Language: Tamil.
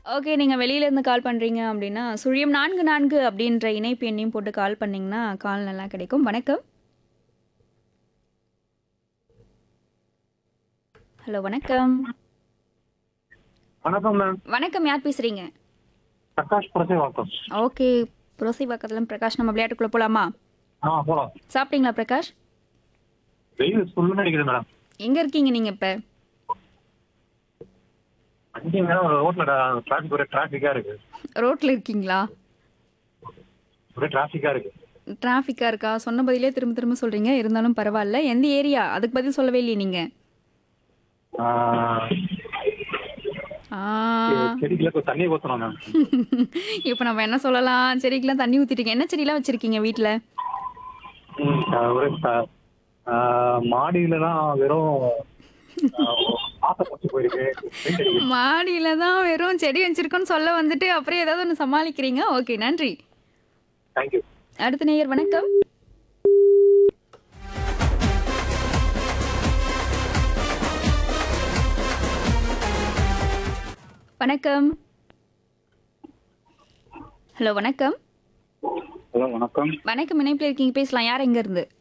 ஓகே நீங்கள் வெளியிலேருந்து கால் பண்ணுறீங்க அப்படின்னா சுழியம் நான்கு நான்கு அப்படின்ற இணைப்பு எண்ணையும் போட்டு கால் பண்ணிங்கன்னா கால் நல்லா கிடைக்கும் வணக்கம் ஹலோ வணக்கம் வணக்கம் மேம் வணக்கம் யார் பேசுகிறீங்க பிரகாஷ் பிரசே வணக்கம் ஓகே புரோசி பக்கத்தில் பிரகாஷ் நம்ம விளையாட்டுக்குள்ளே போகலாமா ஆ போலாம் சாப்பிட்டீங்களா பிரகாஷ் வெயில் சுள்ளுன்னு அடிக்குது மேடம் எங்கே இருக்கீங்க நீங்கள் இப்போ அஞ்சு மேடம் ரோட்ல டிராஃபிக் ஒரே டிராஃபிக்கா இருக்கு ரோட்டில் இருக்கீங்களா ஒரே டிராஃபிக்கா இருக்கு டிராஃபிக்காக இருக்கா சொன்ன பதிலே திரும்ப திரும்ப சொல்கிறீங்க இருந்தாலும் பரவாயில்ல எந்த ஏரியா அதுக்கு பதில் சொல்லவே இல்லையே நீங்கள் ஆ, ஆ செடிக்குள்ள கொஞ்சம் தண்ணி ஊத்தணும் மேம் இப்போ நம்ம என்ன சொல்லலாம் செடிக்கெல்லாம் தண்ணி ஊற்றிட்டீங்க என்ன செடிலாம் வச்சுருக்கீங்க வீட்டில் ம், ஆ, ஒரே த- ஆ, மாடியில தான் வெறும் ஆசை போச்சு போயிருக்கு வெயில் அடிக்குது. மாடியில தான் வெறும் செடி வச்சிருக்கோன்னு சொல்ல வந்துட்டு அப்புறம் ஏதாவது ஒன்று சமாளிக்கிறீங்க ஓகே நன்றி Thank you அடுத்த நேயர் வணக்கம் வணக்கம் ஹலோ வணக்கம் ஹலோ வணக்கம் வணக்கம் இணைப்பில் இருக்கீங்க பேசலாம் யார் எங்க இருந்து